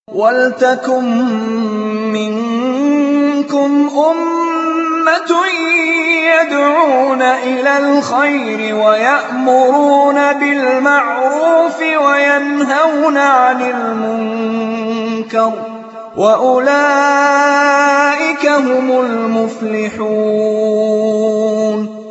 وَلْتَكُن مِّنكُمْ أُمَّةٌ يَدْعُونَ إِلَى الْخَيْرِ وَيَأْمُرُونَ بِالْمَعْرُوفِ وَيَنْهَوْنَ عَنِ الْمُنكَرِ ۚ وَأُولَٰئِكَ هُمُ الْمُفْلِحُونَ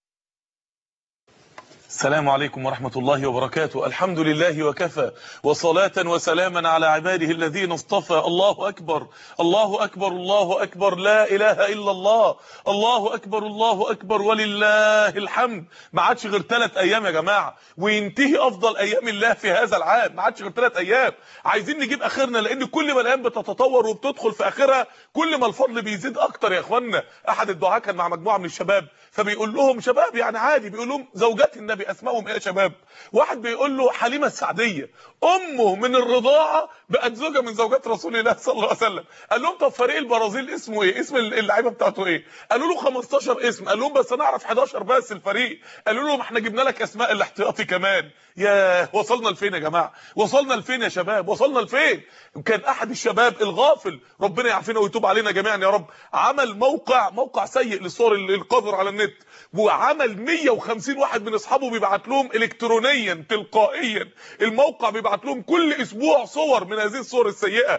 السلام عليكم ورحمة الله وبركاته الحمد لله وكفى وصلاة وسلاما على عباده الذين اصطفى الله أكبر الله أكبر الله أكبر لا إله إلا الله الله أكبر الله أكبر ولله الحمد ما عادش غير ثلاث أيام يا جماعة وينتهي أفضل أيام الله في هذا العام ما عادش غير ثلاث أيام عايزين نجيب آخرنا لأن كل ما الأيام بتتطور وبتدخل في آخرها كل ما الفضل بيزيد أكتر يا إخوانا أحد الدعاة كان مع مجموعة من الشباب فبيقول لهم شباب يعني عادي بيقول لهم زوجات النبي اسمائهم ايه يا شباب واحد بيقول له حليمه السعديه امه من الرضاعه بقت زوجه من زوجات رسول الله صلى الله عليه وسلم قال لهم طب فريق البرازيل اسمه ايه اسم اللعيبه بتاعته ايه قالوا له 15 اسم قال لهم بس انا اعرف 11 بس الفريق قالوا لهم احنا جبنا لك اسماء الاحتياطي كمان يا وصلنا لفين يا جماعه وصلنا لفين يا شباب وصلنا لفين كان احد الشباب الغافل ربنا يعافينا ويتوب علينا جميعا يا رب عمل موقع موقع سيء للصور القذر على النت وعمل 150 واحد من اصحابه بيبعت لهم الكترونيا تلقائيا الموقع بيبعت لهم كل اسبوع صور من هذه الصور السيئه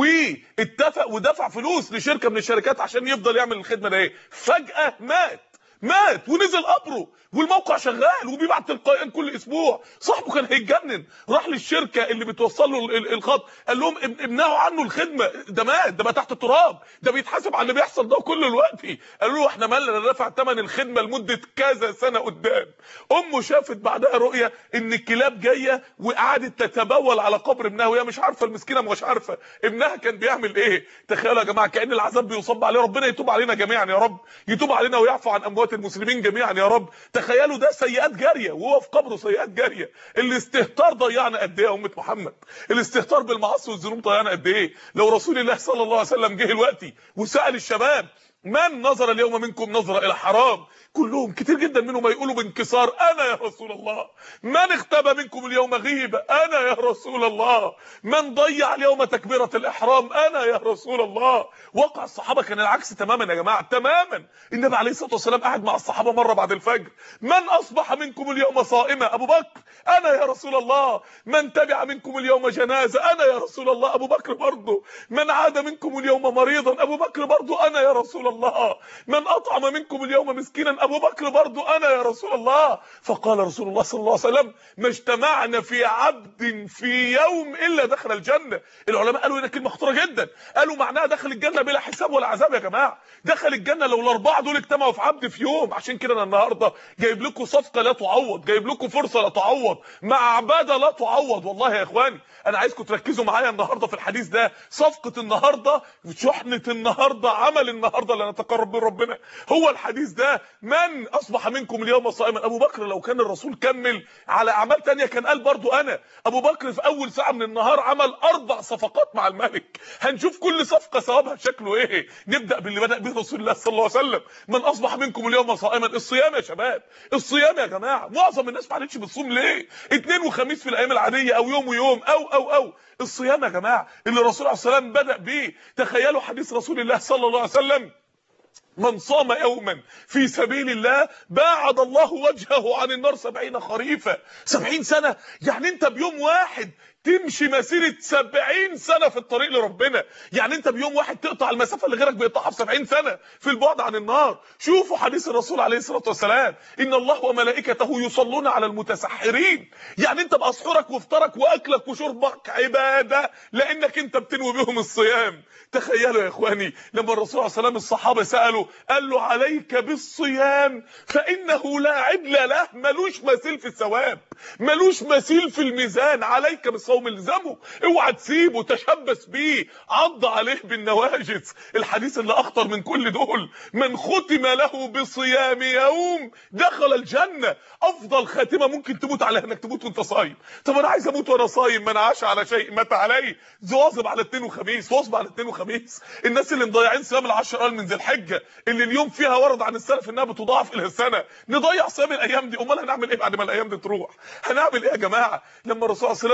واتفق ودفع فلوس لشركه من الشركات عشان يفضل يعمل الخدمه ده ايه فجاه مات مات ونزل قبره والموقع شغال وبيبعت تلقائيا كل اسبوع صاحبه كان هيتجنن راح للشركه اللي بتوصل له الخط قال لهم امنعوا عنه الخدمه ده مات ده بقى تحت التراب ده بيتحاسب على اللي بيحصل ده كل الوقت قالوا له احنا مالنا دفع ثمن الخدمه لمده كذا سنه قدام امه شافت بعدها رؤيه ان الكلاب جايه وقعدت تتبول على قبر ابنها وهي مش عارفه المسكينه مش عارفه ابنها كان بيعمل ايه تخيلوا يا جماعه كان العذاب بيصب عليه ربنا يتوب علينا جميعا يا رب يتوب علينا ويعفو عن اموات المسلمين جميعا يا رب تخيلوا ده سيئات جاريه وهو في قبره سيئات جاريه الاستهتار ضيعنا قد ايه يا امه محمد الاستهتار بالمعاصي والذنوب ضيعنا قد ايه لو رسول الله صلى الله عليه وسلم جه دلوقتي وسال الشباب من نظر اليوم منكم نظرة الى حرام كلهم كتير جدا منهم يقولوا بانكسار انا يا رسول الله من اختبى منكم اليوم غيبة انا يا رسول الله من ضيع اليوم تكبيرة الاحرام انا يا رسول الله وقع الصحابة كان العكس تماما يا جماعة تماما النبي عليه الصلاة والسلام قاعد مع الصحابة مرة بعد الفجر من اصبح منكم اليوم صائما ابو بكر انا يا رسول الله من تبع منكم اليوم جنازة انا يا رسول الله ابو بكر برضه من عاد منكم اليوم مريضا ابو بكر برضه انا يا رسول الله من اطعم منكم اليوم مسكينا ابو بكر برضو انا يا رسول الله فقال رسول الله صلى الله عليه وسلم ما اجتمعنا في عبد في يوم الا دخل الجنه العلماء قالوا هنا كلمه خطيره جدا قالوا معناها دخل الجنه بلا حساب ولا عذاب يا جماعه دخل الجنه لو الاربعه دول اجتمعوا في عبد في يوم عشان كده انا النهارده جايب لكم صفقه لا تعوض جايب لكم فرصه لا تعوض مع عباده لا تعوض والله يا اخواني انا عايزكم تركزوا معايا النهارده في الحديث ده صفقه النهارده شحنه النهارده عمل النهارده اللي نتقرب من ربنا هو الحديث ده من اصبح منكم اليوم صائما ابو بكر لو كان الرسول كمل على اعمال تانية كان قال برضو انا ابو بكر في اول ساعه من النهار عمل اربع صفقات مع الملك هنشوف كل صفقه ثوابها شكله ايه نبدا باللي بدا به رسول الله صلى الله عليه وسلم من اصبح منكم اليوم صائما الصيام يا شباب الصيام يا جماعه معظم الناس ما عادتش بتصوم ليه اثنين وخميس في الايام العاديه او يوم ويوم او او او الصيام يا جماعه اللي الرسول عليه الصلاه والسلام بدا بيه تخيلوا حديث رسول الله صلى الله عليه وسلم من صام يوما في سبيل الله باعد الله وجهه عن النار سبعين خريفا سبعين سنة يعني انت بيوم واحد تمشي مسيرة سبعين سنة في الطريق لربنا يعني انت بيوم واحد تقطع المسافة اللي غيرك بيقطعها في سبعين سنة في البعد عن النار شوفوا حديث الرسول عليه الصلاة والسلام ان الله وملائكته يصلون على المتسحرين يعني انت بأسحورك وافطارك واكلك وشربك عبادة لانك انت بتنوي بهم الصيام تخيلوا يا اخواني لما الرسول عليه الصلاة والسلام الصحابة سألوا قال له عليك بالصيام فانه لا عدل له ملوش مثيل في الثواب ملوش مثيل في الميزان عليك بالصوم الزمه اوعى تسيبه تشبث بيه عض عليه بالنواجس الحديث اللي اخطر من كل دول من ختم له بصيام يوم دخل الجنه افضل خاتمه ممكن تموت عليها انك تموت وانت صايم طب انا عايز اموت وانا صايم من عاش على شيء مات عليه واظب على اثنين وخميس واظب على اثنين وخميس الناس اللي مضيعين صيام العشر قال من ذي الحجه اللي اليوم فيها ورد عن السلف انها بتضاعف الى السنه نضيع صيام الايام دي امال هنعمل ايه بعد ما الايام دي تروح هنعمل ايه يا جماعه لما الرسول صلى الله عليه وسلم قال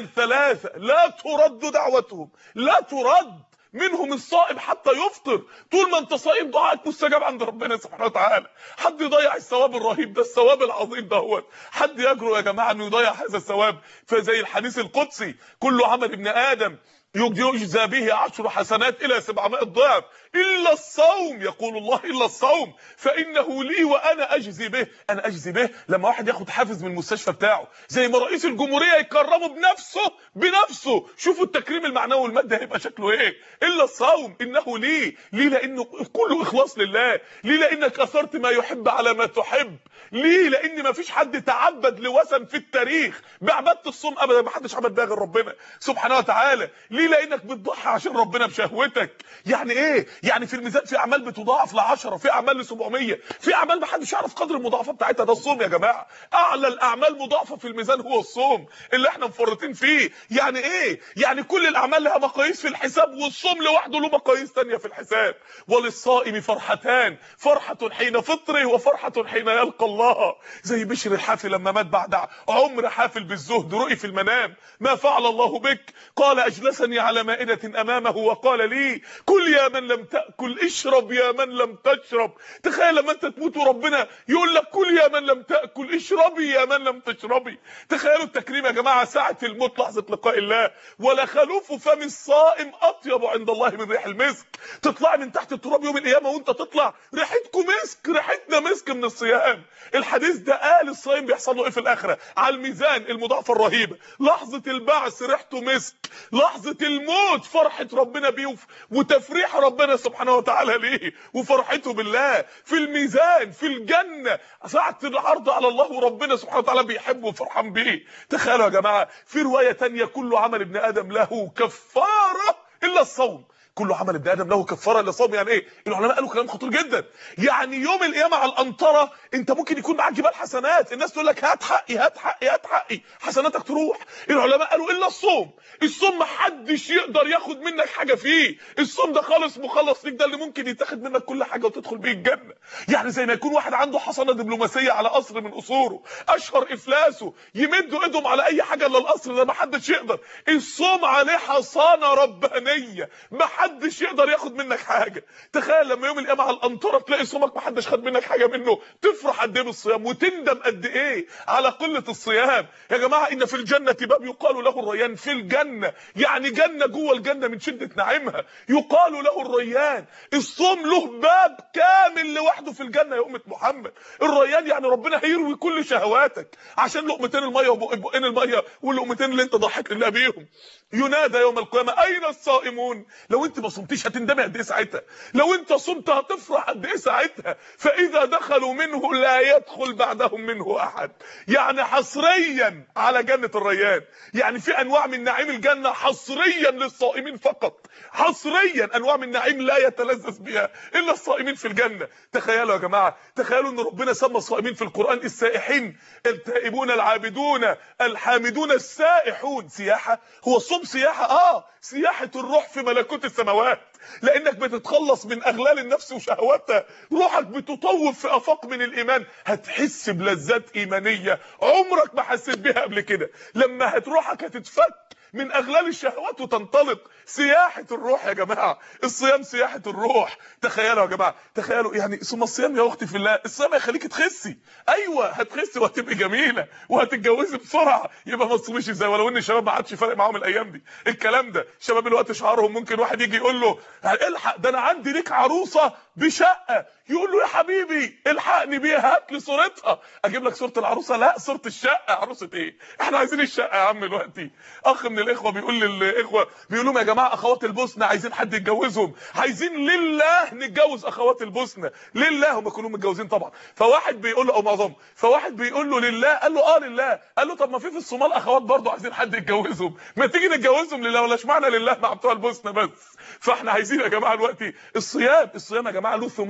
ثلاثة لا ترد دعوتهم لا ترد منهم الصائم حتى يفطر طول ما انت صائم دعائك مستجاب عند ربنا سبحانه وتعالى حد يضيع الثواب الرهيب ده الثواب العظيم دهوت حد يجرؤ يا جماعه انه يضيع هذا الثواب فزي الحديث القدسي كل عمل ابن ادم يجزى به عشر حسنات الى 700 ضعف الا الصوم يقول الله الا الصوم فانه لي وانا اجزي به انا اجزي به لما واحد ياخد حافز من المستشفى بتاعه زي ما رئيس الجمهوريه يكرمه بنفسه بنفسه شوفوا التكريم المعنوي والمادي هيبقى شكله ايه الا الصوم انه لي ليه لانه كله اخلاص لله ليه لانك اثرت ما يحب على ما تحب ليه لان ما فيش حد تعبد لوثن في التاريخ بعباده الصوم ابدا ما حدش عبد بها غير ربنا سبحانه وتعالى ليه لانك بتضحي عشان ربنا بشهوتك يعني ايه يعني في الميزان في اعمال بتضاعف ل 10 في اعمال ل 700 في اعمال ما حدش يعرف قدر المضاعفه بتاعتها ده الصوم يا جماعه اعلى الاعمال مضاعفه في الميزان هو الصوم اللي احنا مفرطين فيه يعني ايه يعني كل الاعمال لها مقاييس في الحساب والصوم لوحده له مقاييس ثانيه في الحساب وللصائم فرحتان فرحه حين فطره وفرحه حين يلقى الله زي بشر الحافي لما مات بعد عمر حافل بالزهد رؤي في المنام ما فعل الله بك قال اجلسني على مائدة امامه وقال لي كل يا من لم تأكل اشرب يا من لم تشرب تخيل لما انت تموت وربنا يقول لك كل يا من لم تأكل اشربي يا من لم تشربي تخيلوا التكريم يا جماعة ساعة الموت لحظة لقاء الله ولا خلوف فم الصائم اطيب عند الله من ريح المسك تطلع من تحت التراب يوم القيامة وانت تطلع ريحتكم مسك ريحتنا مسك من الصيام الحديث ده قال الصائم بيحصل له ايه في الاخرة على الميزان المضاعفة الرهيبة لحظة البعث ريحته مسك لحظة الموت فرحة ربنا بيه وتفريح ربنا سبحانه وتعالى ليه وفرحته بالله في الميزان في الجنة ساعة العرض على الله وربنا سبحانه وتعالى بيحبه وفرحان بيه تخيلوا يا جماعة في رواية تانية كل عمل ابن آدم له كفارة إلا الصوم كل عمل ابن ادم له كفاره الا صوم يعني ايه العلماء قالوا كلام خطير جدا يعني يوم القيامه على القنطره انت ممكن يكون معاك جبال حسنات الناس تقول لك هات حقي هات حقي هات حقي حسناتك تروح العلماء قالوا الا الصوم الصوم ما حدش يقدر ياخد منك حاجه فيه الصوم ده خالص مخلص ليك ده اللي ممكن يتاخد منك كل حاجه وتدخل بيه الجنه يعني زي ما يكون واحد عنده حصانه دبلوماسيه على قصر من قصوره اشهر افلاسه يمدوا ايدهم على اي حاجه الا القصر ده ما حدش يقدر الصوم عليه حصانه ربانيه ما حدش يقدر ياخد منك حاجه تخيل لما يوم القيامه على القنطره تلاقي صومك ما حدش خد منك حاجه منه تفرح قد ايه بالصيام وتندم قد ايه على قله الصيام يا جماعه ان في الجنه باب يقال له الريان في الجنه يعني جنه جوه الجنه من شده نعيمها يقال له الريان الصوم له باب كامل لوحده في الجنه يا امه محمد الريان يعني ربنا هيروي كل شهواتك عشان لقمتين الميه وبقين الميه واللقمتين اللي انت ضحيت لله بيهم ينادى يوم القيامه اين الصائمون لو انت ما صمتيش هتندمي قد ايه ساعتها لو انت صمت هتفرح قد ايه ساعتها فاذا دخلوا منه لا يدخل بعدهم منه احد يعني حصريا على جنه الريان يعني في انواع من نعيم الجنه حصريا للصائمين فقط حصريا انواع من نعيم لا يتلذذ بها الا الصائمين في الجنه تخيلوا يا جماعه تخيلوا ان ربنا سمى الصائمين في القران السائحين التائبون العابدون الحامدون السائحون سياحه هو الصوم سياحه اه سياحه الروح في ملكوت السماوات لانك بتتخلص من اغلال النفس وشهواتها روحك بتطوف في افاق من الايمان هتحس بلذات ايمانيه عمرك ما حسيت بيها قبل كده لما هتروحك هتتفك من اغلال الشهوات وتنطلق سياحه الروح يا جماعه الصيام سياحه الروح تخيلوا يا جماعه تخيلوا يعني ثم الصيام يا اختي في الله الصيام هيخليكي تخسي ايوه هتخسي وهتبقي جميله وهتتجوزي بسرعه يبقى ما تصوميش ازاي ولو ان الشباب ما عادش فارق معاهم الايام دي الكلام ده شباب الوقت شعارهم ممكن واحد يجي يقول له الحق ده انا عندي ليك عروسه بشقه يقول له يا حبيبي الحقني بيها هات لي صورتها اجيب لك صوره العروسه لا صوره الشقه عروسه ايه احنا عايزين الشقه يا عم دلوقتي اخ من الاخوه بيقول للاخوه بيقول لهم يا جماعه اخوات البوسنه عايزين حد يتجوزهم عايزين لله نتجوز اخوات البوسنه لله هم كلهم متجوزين طبعا فواحد بيقول له او معظمهم فواحد بيقول له لله قال له اه لله قال له طب ما في في الصومال اخوات برضه عايزين حد يتجوزهم ما تيجي نتجوزهم لله ولا اشمعنى لله مع بتوع البوسنه بس فاحنا عايزين يا جماعه دلوقتي الصيام الصيام يا جماعه له ثمار في كل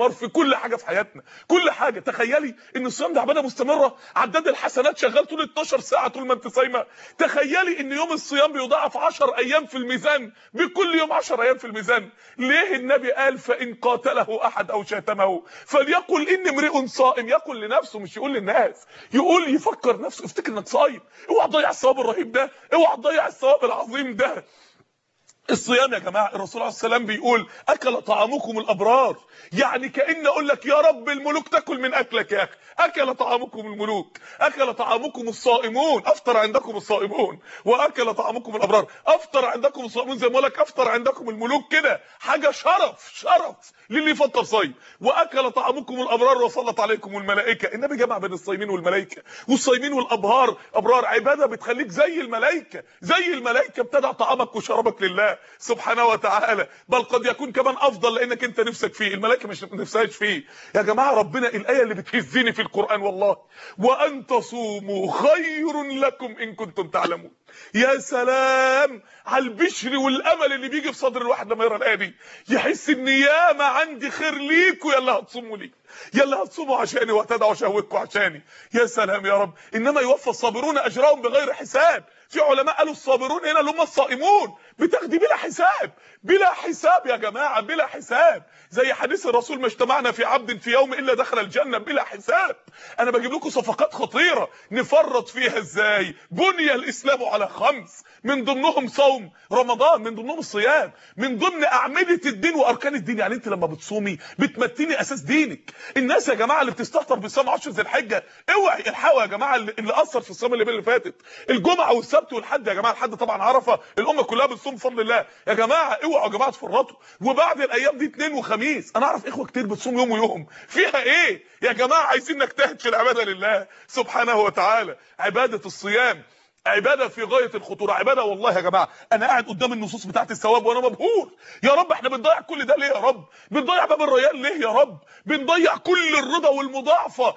كل حاجه في حياتنا كل حاجه تخيلي ان الصيام ده عباده مستمره عداد الحسنات شغال طول 12 ساعه طول ما انت صايمه تخيلي ان يوم الصيام بيضاعف 10 ايام في الميزان بكل يوم 10 ايام في الميزان ليه النبي قال فان قاتله احد او شاتمه فليقل ان امرئ صائم يقول لنفسه مش يقول للناس يقول يفكر نفسه افتكر انك صايم اوعى تضيع الثواب الرهيب ده اوعى تضيع الثواب العظيم ده الصيام يا جماعه الرسول عليه السلام بيقول اكل طعامكم الابرار يعني كان اقول لك يا رب الملوك تاكل من اكلك يا اخي اكل طعامكم الملوك اكل طعامكم الصائمون افطر عندكم الصائمون واكل طعامكم الابرار افطر عندكم الصائمون زي ما اقول لك افطر عندكم الملوك كده حاجه شرف شرف للي يفطر صايم واكل طعامكم الابرار وصلت عليكم الملائكه النبي جمع بين الصايمين والملائكه والصايمين والابهار ابرار عباده بتخليك زي الملائكه زي الملائكه بتدع طعامك وشرابك لله سبحانه وتعالى بل قد يكون كمان افضل لانك انت نفسك فيه الملائكه مش نفسهاش فيه يا جماعه ربنا الايه اللي بتهزني في القران والله وان تصوموا خير لكم ان كنتم تعلمون يا سلام على البشر والامل اللي بيجي في صدر الواحد لما يقرا الايه دي يحس ان ياما عندي خير ليكوا يلا هتصوموا لي يلا هتصوموا عشاني وهتدعوا شهوتكم عشاني يا سلام يا رب انما يوفى الصابرون اجرهم بغير حساب في علماء قالوا الصابرون هنا اللي هم الصائمون بتاخدي بلا حساب بلا حساب يا جماعه بلا حساب زي حديث الرسول ما اجتمعنا في عبد في يوم الا دخل الجنه بلا حساب انا بجيب لكم صفقات خطيره نفرط فيها ازاي بني الاسلام على خمس من ضمنهم صوم رمضان من ضمنهم الصيام من ضمن اعمده الدين واركان الدين يعني انت لما بتصومي بتمتني اساس دينك الناس يا جماعه اللي بتستهتر بصيام 10 ذي الحجه اوعي الحقوا يا جماعه اللي, اللي اثر في الصيام اللي فاتت الجمعه والسبت والحد يا جماعه الحد طبعا عرفه الامه كلها بتصوم بفضل الله يا جماعه اوعوا يا جماعه تفرطوا وبعد الايام دي اثنين وخميس انا اعرف اخوه كتير بتصوم يوم ويوم فيها ايه يا جماعه عايزين نجتهد في العباده لله سبحانه وتعالى عباده الصيام عباده في غايه الخطوره عباده والله يا جماعه انا قاعد قدام النصوص بتاعت الثواب وانا مبهور يا رب احنا بنضيع كل ده ليه يا رب بنضيع باب الريان ليه يا رب بنضيع كل الرضا والمضاعفه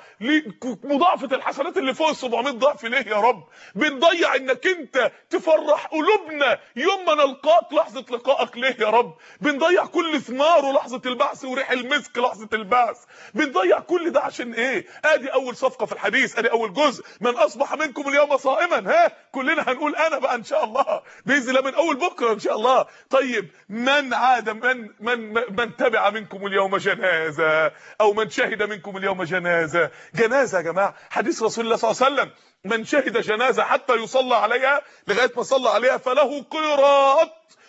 مضاعفه الحسنات اللي فوق ال 700 ضعف ليه يا رب بنضيع انك انت تفرح قلوبنا يوم ما نلقاك لحظه لقائك ليه يا رب بنضيع كل ثمار ولحظه البعث وريح المسك لحظه البعث بنضيع كل ده عشان ايه ادي اول صفقه في الحديث ادي اول جزء من اصبح منكم اليوم صائما ها كلنا هنقول انا بقى ان شاء الله باذن الله من اول بكره ان شاء الله طيب من عاد من من من تبع منكم اليوم جنازه او من شهد منكم اليوم جنازه جنازه يا جماعه حديث رسول الله صلى الله عليه وسلم من شهد جنازه حتى يصلى عليها لغايه ما صلى عليها فله قيراط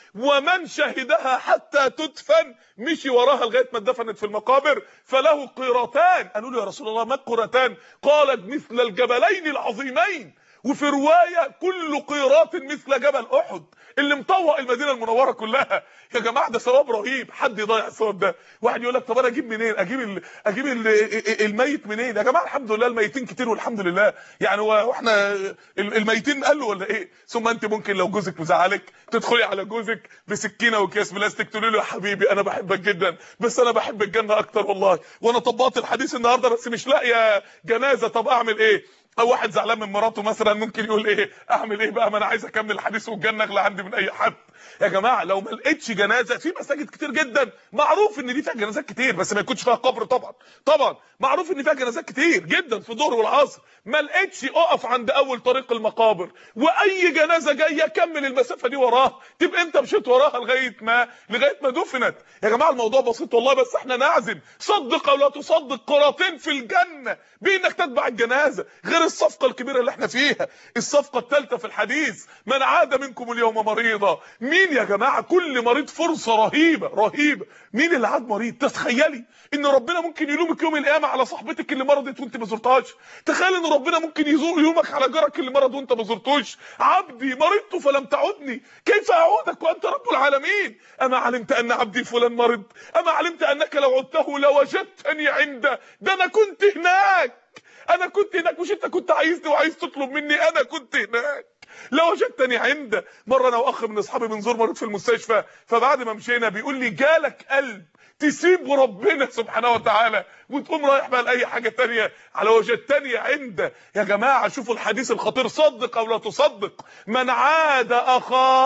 ومن شهدها حتى تدفن مشي وراها لغايه ما اتدفنت في المقابر فله قيرتان قالوا له يا رسول الله ما القيرتان قالت مثل الجبلين العظيمين وفي روايه كل قيراط مثل جبل احد اللي مطوق المدينه المنوره كلها يا جماعه ده ثواب رهيب حد يضيع الثواب ده واحد يقول لك طب انا اجيب منين اجيب ال... اجيب ال... الميت منين يا جماعه الحمد لله الميتين كتير والحمد لله يعني واحنا الميتين قالوا ولا ايه ثم انت ممكن لو جوزك مزعلك تدخلي على جوزك بسكينه وكيس بلاستيك تقولي له يا حبيبي انا بحبك جدا بس انا بحب الجنه اكتر والله وانا طبقت الحديث النهارده بس مش لاقيه جنازه طب اعمل ايه او واحد زعلان من مراته مثلا ممكن يقول ايه اعمل ايه بقى ما انا عايز اكمل الحديث والجنه اغلى عندي من اي حد يا جماعه لو ما لقيتش جنازه في مساجد كتير جدا معروف ان دي فيها جنازات كتير بس ما يكونش فيها قبر طبعا طبعا معروف ان فيها جنازات كتير جدا في الظهر والعصر ما لقيتش اقف عند اول طريق المقابر واي جنازه جايه كمل المسافه دي وراها تبقى انت مشيت وراها لغايه ما لغايه ما دفنت يا جماعه الموضوع بسيط والله بس احنا نعزم صدق او لا تصدق قراطين في الجنه بانك تتبع الجنازه غير الصفقه الكبيره اللي احنا فيها الصفقه الثالثه في الحديث من عاد منكم اليوم مريضا مين يا جماعه كل مريض فرصه رهيبه رهيبه مين اللي عاد مريض تتخيلي ان ربنا ممكن يلومك يوم القيامه على صاحبتك اللي مرضت وانت ما زرتهاش تخيل ان ربنا ممكن يزور يومك على جارك اللي مرض وانت ما زرتوش عبدي مرضت فلم تعدني كيف اعودك وانت رب العالمين اما علمت ان عبدي فلان مرض اما علمت انك لو عدته لوجدتني عنده ده انا كنت هناك انا كنت هناك مش انت كنت عايزني وعايز تطلب مني انا كنت هناك لو وجدتني عنده مره انا واخ من اصحابي بنزور مريض في المستشفى فبعد ما مشينا بيقول لي جالك قلب تسيب ربنا سبحانه وتعالى وتقوم رايح بقى لاي حاجه تانية على وجدتني عنده يا جماعه شوفوا الحديث الخطير صدق او لا تصدق من عاد اخاه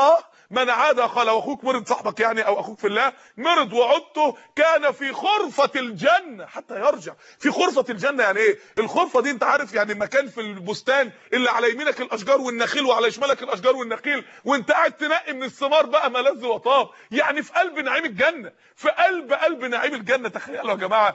من عاد اخاه لو اخوك مرض صاحبك يعني او اخوك في الله مرض وعدته كان في خرفه الجنه حتى يرجع في خرفه الجنه يعني ايه الخرفه دي انت عارف يعني مكان في البستان اللي على يمينك الاشجار والنخيل وعلى شمالك الاشجار والنخيل وانت قاعد تنقي من الثمار بقى ملذ وطاب يعني في قلب نعيم الجنه في قلب قلب نعيم الجنه تخيلوا يا جماعه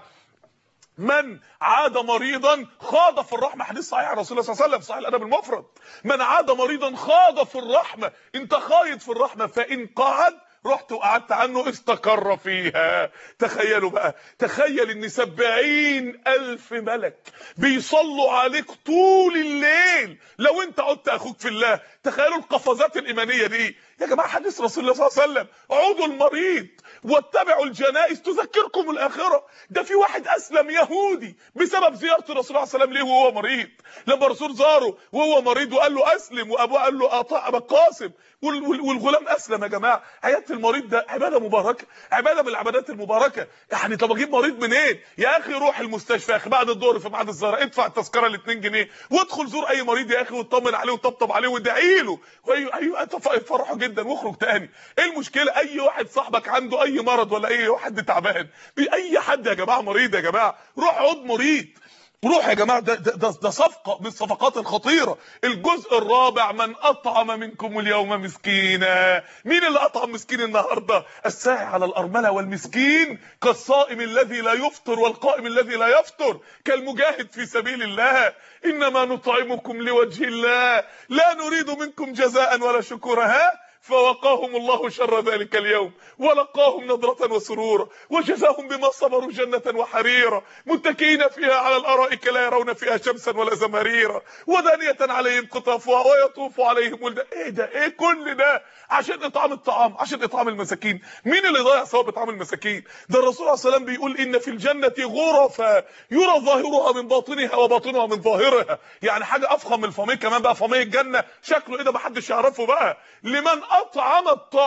من عاد مريضا خاض في الرحمه حديث صحيح عن رسول الله صلى الله عليه وسلم صحيح الادب المفرد من عاد مريضا خاض في الرحمه انت خايض في الرحمه فان قعد رحت وقعدت عنه استقر فيها تخيلوا بقى تخيل ان سبعين الف ملك بيصلوا عليك طول الليل لو انت عدت اخوك في الله تخيلوا القفزات الايمانيه دي يا جماعه حديث رسول الله صلى الله عليه وسلم عودوا المريض واتبعوا الجنائز تذكركم الاخره ده في واحد اسلم يهودي بسبب زياره الرسول صلى الله عليه وسلم ليه وهو مريض لما الرسول زاره وهو مريض وقال له اسلم وابوه قال له اطاع ابا القاسم والغلام اسلم يا جماعه عياده المريض ده عباده مباركه عباده من العبادات المباركه يعني طب اجيب مريض منين يا اخي روح المستشفى يا اخي بعد الظهر في ميعاد الزهره ادفع التذكره ال 2 جنيه وادخل زور اي مريض يا اخي واطمن عليه وطبطب عليه وادعي له ايوه ايوه فرحه جدا واخرج تاني ايه المشكله اي واحد صاحبك عنده اي مرض ولا اي واحد تعبان اي حد يا جماعه مريض يا جماعه روح عود مريض روح يا جماعه ده, ده, ده صفقه من الصفقات الخطيره الجزء الرابع من اطعم منكم اليوم مسكينا مين اللي اطعم مسكين النهارده الساعي على الارمله والمسكين كالصائم الذي لا يفطر والقائم الذي لا يفطر كالمجاهد في سبيل الله انما نطعمكم لوجه الله لا نريد منكم جزاء ولا شكورا ها فوقاهم الله شر ذلك اليوم ولقاهم نضرة وسرورا وجزاهم بما صبروا جنة وحريرا متكئين فيها على الارائك لا يرون فيها شمسا ولا زمهريرا ودانية عليهم قطافها ويطوف عليهم ولدان ايه ده ايه كل ده عشان اطعام الطعام عشان اطعام المساكين مين اللي ضيع ثواب اطعام المساكين ده الرسول صلى الله عليه وسلم بيقول ان في الجنة غرفا يرى ظاهرها من باطنها وباطنها من ظاهرها يعني حاجة افخم من الفميه كمان بقى فميه الجنة شكله ايه ده محدش يعرفه بقى لمن اطعم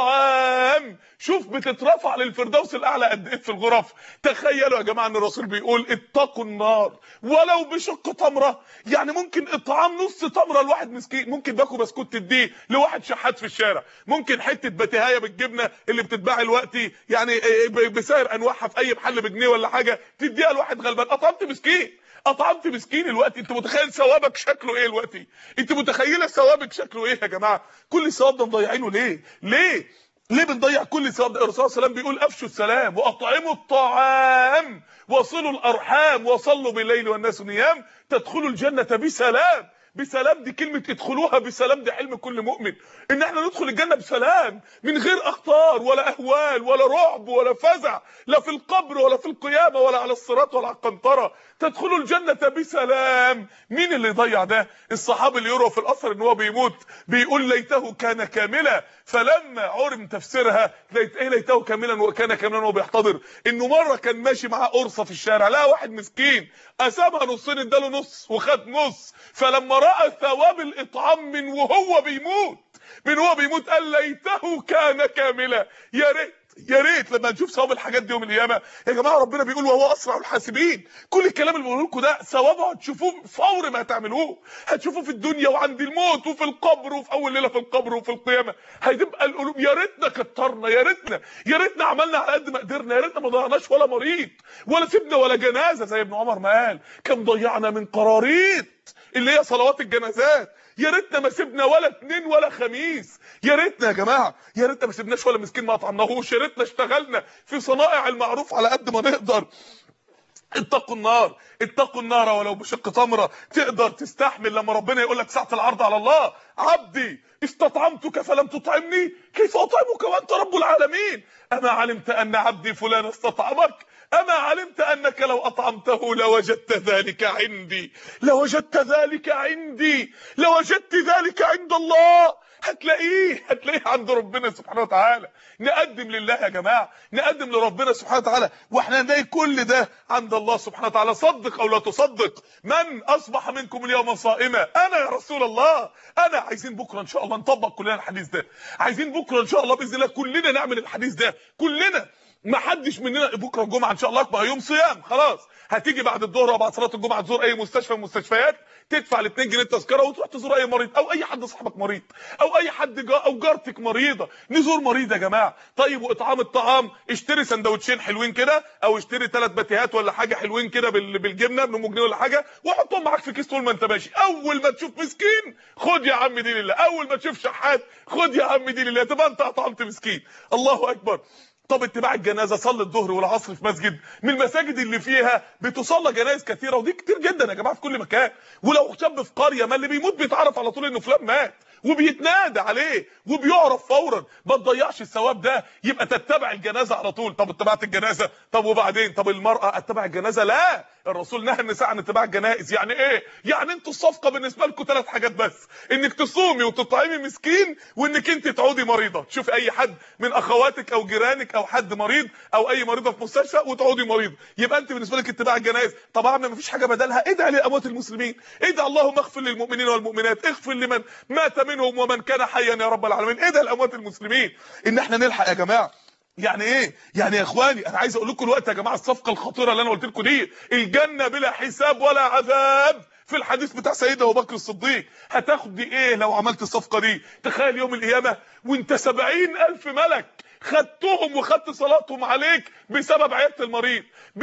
الطعام شوف بتترفع للفردوس الاعلى قد ايه في الغرف تخيلوا يا جماعه ان الرسول بيقول اتقوا النار ولو بشق تمره يعني ممكن اطعام نص تمره لواحد مسكين ممكن باكو بسكوت تديه لواحد شحات في الشارع ممكن حته بتهايه بالجبنه اللي بتتباع دلوقتي يعني بسعر انواعها في اي محل بجنيه ولا حاجه تديها لواحد غلبان اطعمت مسكين اطعمت مسكين الوقت انت متخيل ثوابك شكله ايه الوقت انت متخيله ثوابك شكله ايه يا جماعه كل ثواب ده مضيعينه ليه ليه ليه بنضيع كل ثواب ده الرسول صلى الله عليه وسلم بيقول افشوا السلام واطعموا الطعام وصلوا الارحام وصلوا بالليل والناس نيام تدخلوا الجنه بسلام بسلام دي كلمة ادخلوها بسلام دي حلم كل مؤمن ان احنا ندخل الجنة بسلام من غير اخطار ولا اهوال ولا رعب ولا فزع لا في القبر ولا في القيامة ولا على الصراط ولا على القنطرة تدخلوا الجنة بسلام مين اللي يضيع ده الصحابي اللي يروى في الاثر ان هو بيموت بيقول ليته كان كاملا فلما عرم تفسيرها ليت ايه ليته كاملا وكان كاملا وهو بيحتضر انه مره كان ماشي معاه قرصه في الشارع لقى واحد مسكين قسمها نصين اداله نص وخد نص فلما راى ثواب الاطعام من وهو بيموت من وهو بيموت قال ليته كان كاملا يا ريت يا ريت لما نشوف ثواب الحاجات دي يوم القيامه يا جماعه ربنا بيقول وهو اسرع الحاسبين كل الكلام اللي بقوله لكم ده ثوابه هتشوفوه فور ما هتعملوه هتشوفوه في الدنيا وعند الموت وفي القبر وفي اول ليله في القبر وفي القيامه هتبقى القلوب يا ريتنا كترنا يا ريتنا يا ريتنا عملنا على قد ما قدرنا يا ريتنا ما ضيعناش ولا مريض ولا سيبنا ولا جنازه زي ابن عمر ما قال كم ضيعنا من قراريط اللي هي صلوات الجنازات يا ريتنا ما سيبنا ولا اتنين ولا خميس يا ريتنا يا جماعه يا ريتنا ما سيبناش ولا مسكين ما اطعمناهوش يا ريتنا اشتغلنا في صنائع المعروف على قد ما نقدر اتقوا النار اتقوا النار ولو بشق تمره تقدر تستحمل لما ربنا يقول لك ساعه العرض على الله عبدي استطعمتك فلم تطعمني كيف اطعمك وانت رب العالمين اما علمت ان عبدي فلان استطعمك اما علمت انك لو اطعمته لوجدت ذلك عندي لوجدت ذلك عندي لوجدت ذلك عند الله هتلاقيه هتلاقيه عند ربنا سبحانه وتعالى نقدم لله يا جماعه نقدم لربنا سبحانه وتعالى واحنا نلاقي كل ده عند الله سبحانه وتعالى صدق او لا تصدق من اصبح منكم اليوم صائما انا يا رسول الله انا عايزين بكره ان شاء الله نطبق كلنا الحديث ده عايزين بكره ان شاء الله باذن الله كلنا نعمل الحديث ده كلنا ما حدش مننا بكره الجمعه ان شاء الله بقى يوم صيام خلاص هتيجي بعد الظهر او بعد صلاه الجمعه تزور اي مستشفى من المستشفيات تدفع ال 2 جنيه تذكره وتروح تزور اي مريض او اي حد صاحبك مريض او اي حد جا او جارتك مريضه نزور مريض يا جماعه طيب واطعام الطعام اشتري سندوتشين حلوين كده او اشتري ثلاث باتيهات ولا حاجه حلوين كده بال- بالجبنه ب 8 جنيه ولا حاجه وحطهم معاك في كيس طول ما انت ماشي اول ما تشوف مسكين خد يا عم دي لله اول ما تشوف شحات خد يا عم دي لله تبقى انت اطعمت مسكين الله اكبر طب اتباع الجنازه صلي الظهر والعصر في مسجد من المساجد اللي فيها بتصلى جنائز كثيره ودي كتير جدا يا جماعه في كل مكان ولو شاب في قريه ما اللي بيموت بيتعرف على طول انه فلان مات وبيتنادى عليه وبيعرف فورا ما تضيعش الثواب ده يبقى تتبع الجنازه على طول طب اتبعت الجنازه طب وبعدين طب المراه اتبع الجنازه لا الرسول نهى النساء عن اتباع الجنائز يعني ايه يعني انتوا الصفقه بالنسبه لكم ثلاث حاجات بس انك تصومي وتطعمي مسكين وانك انت تعودي مريضه تشوفي اي حد من اخواتك او جيرانك او حد مريض او اي مريضه في مستشفى وتعودي مريضه يبقى انت بالنسبه لك اتباع الجنائز طبعا ما فيش حاجه بدلها ادعي لاموات المسلمين ادعي اللهم اغفر للمؤمنين والمؤمنات اغفر لمن مات منهم ومن كان حيا يا رب العالمين ادعي لاموات المسلمين ان احنا نلحق يا جماعه يعني ايه يعني يا اخواني انا عايز اقول لكم الوقت يا جماعه الصفقه الخطيره اللي انا قلت لكم دي الجنه بلا حساب ولا عذاب في الحديث بتاع سيدنا ابو بكر الصديق هتاخد ايه لو عملت الصفقه دي تخيل يوم القيامه وانت سبعين الف ملك خدتهم وخدت صلاتهم عليك بسبب عيادة المريض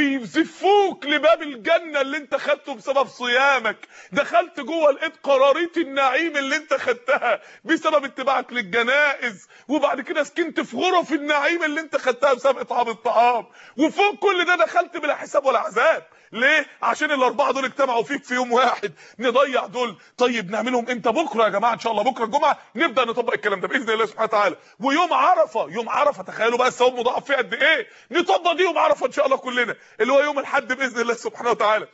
بيزفوك لباب الجنة اللي انت خدته بسبب صيامك دخلت جوه لقيت قراريط النعيم اللي انت خدتها بسبب اتباعك للجنائز وبعد كده سكنت في غرف النعيم اللي انت خدتها بسبب اطعام الطعام وفوق كل ده دخلت بلا حساب ولا عذاب ليه عشان الاربعه دول اجتمعوا فيك في يوم واحد نضيع دول طيب نعملهم امتى بكره يا جماعه ان شاء الله بكره الجمعه نبدا نطبق الكلام ده باذن الله سبحانه وتعالى ويوم عرفه يوم عرفه تخيلوا بقى الثواب مضاعف فيه قد ايه نطبق دي يوم عرفه ان شاء الله كلنا اللي هو يوم الحد باذن الله سبحانه وتعالى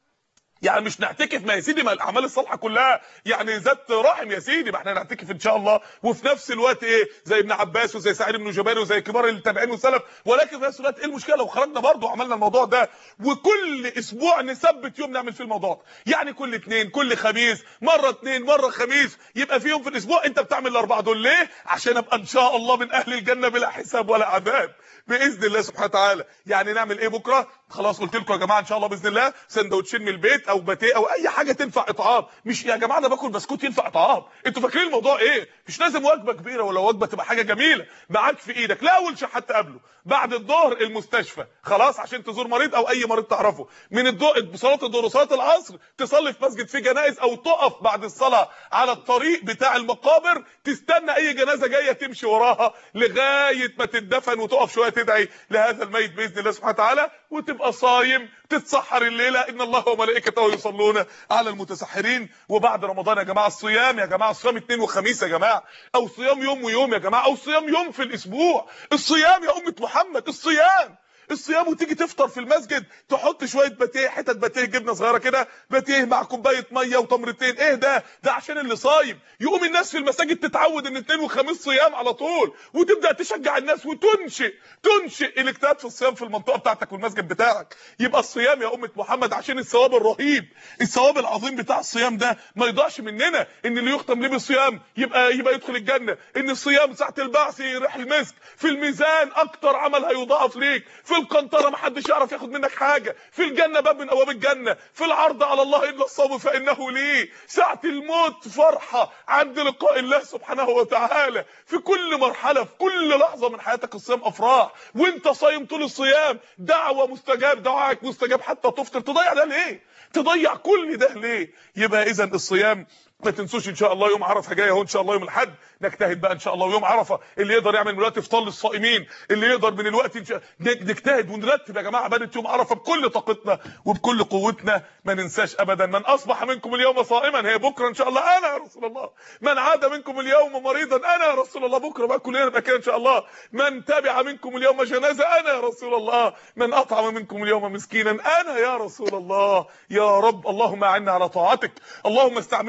يعني مش نعتكف ما يا سيدي ما الاعمال الصالحه كلها يعني ذات رحم يا سيدي ما احنا نعتكف ان شاء الله وفي نفس الوقت ايه زي ابن عباس وزي سعيد بن جبير وزي كبار التابعين والسلف ولكن في نفس الوقت ايه المشكله لو خرجنا برضه وعملنا الموضوع ده وكل اسبوع نثبت يوم نعمل فيه الموضوع ده يعني كل اثنين كل خميس مره اثنين مره خميس يبقى في يوم في الاسبوع انت بتعمل الاربعه دول ليه عشان ابقى ان شاء الله من اهل الجنه بلا حساب ولا عذاب باذن الله سبحانه وتعالى يعني نعمل ايه بكره خلاص قلت لكم يا جماعه ان شاء الله باذن الله سندوتشين من البيت او باتيه او اي حاجه تنفع اطعام مش يا جماعه انا باكل بسكوت ينفع اطعام انتوا فاكرين الموضوع ايه مش لازم وجبه كبيره ولا وجبه تبقى حاجه جميله معاك في ايدك لا اول شحات تقابله بعد الظهر المستشفى خلاص عشان تزور مريض او اي مريض تعرفه من الظهر صلاه الظهر وصلاه العصر تصلي في مسجد فيه جنائز او تقف بعد الصلاه على الطريق بتاع المقابر تستنى اي جنازه جايه تمشي وراها لغايه ما تدفن وتقف شويه تدعي لهذا الميت باذن الله سبحانه وتعالى وتبقى صايم تتسحر الليله ان الله وملائكته يصلون على المتسحرين وبعد رمضان يا جماعه الصيام يا جماعه الصيام اثنين وخميس يا جماعه او صيام يوم ويوم يا جماعه او صيام يوم في الاسبوع الصيام يا امه محمد الصيام الصيام وتيجي تفطر في المسجد تحط شويه باتيه حتت باتيه جبنه صغيره كده باتيه مع كوبايه ميه وتمرتين ايه ده ده عشان اللي صايم يقوم الناس في المساجد تتعود ان اثنين وخميس صيام على طول وتبدا تشجع الناس وتنشئ تنشئ الاجتهاد في الصيام في المنطقه بتاعتك والمسجد بتاعك يبقى الصيام يا امه محمد عشان الثواب الرهيب الثواب العظيم بتاع الصيام ده ما يضيعش مننا ان اللي يختم ليه بالصيام يبقى يبقى يدخل الجنه ان الصيام ساعه البعث يريح المسك في الميزان اكتر عمل هيضاعف ليك في القنطره ما حدش يعرف ياخد منك حاجه في الجنه باب من ابواب الجنه في العرض على الله الا الصوم فانه لي ساعه الموت فرحه عند لقاء الله سبحانه وتعالى في كل مرحله في كل لحظه من حياتك الصيام افراح وانت صايم طول الصيام دعوه مستجاب دعائك مستجاب حتى تفطر تضيع ده ليه تضيع كل ده ليه يبقى اذا الصيام ما تنسوش ان شاء الله يوم عرفه جاي اهو ان شاء الله يوم الاحد نجتهد بقى ان شاء الله ويوم عرفه اللي يقدر يعمل من الوقت افطار للصائمين اللي يقدر من الوقت إن شاء... نجتهد ونرتب يا جماعه عباده يوم عرفه بكل طاقتنا وبكل قوتنا ما ننساش ابدا من اصبح منكم اليوم صائما هي بكره ان شاء الله انا يا رسول الله من عاد منكم اليوم مريضا انا يا رسول الله بكره بقى كلنا نبقى كده ان شاء الله من تبع منكم اليوم جنازه انا يا رسول الله من اطعم منكم اليوم مسكينا انا يا رسول الله يا رب اللهم اعنا على طاعتك اللهم استعملنا في طاعتك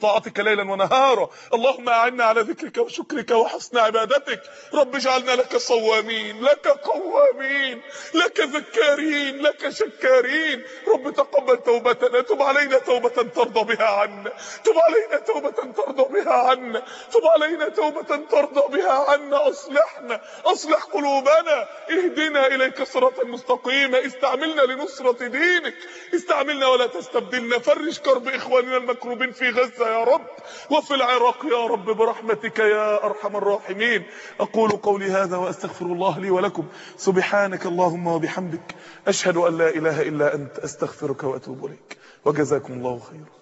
طاعتك ليلا ونهارا اللهم اعنا على ذكرك وشكرك وحسن عبادتك رب اجعلنا لك صوامين لك قوامين لك ذكارين لك شكارين رب تقبل توبتنا تب علينا توبة ترضى بها عنا تب علينا توبة ترضى بها عنا تب علينا توبة ترضى بها عنا اصلحنا اصلح قلوبنا اهدنا اليك صراطا مستقيما استعملنا لنصرة دينك استعملنا ولا تستبدلنا فرج كرب اخواننا المكروبين في غزة يا رب وفي العراق يا رب برحمتك يا ارحم الراحمين اقول قولي هذا واستغفر الله لي ولكم سبحانك اللهم وبحمدك اشهد ان لا اله الا انت استغفرك واتوب اليك وجزاكم الله خيرا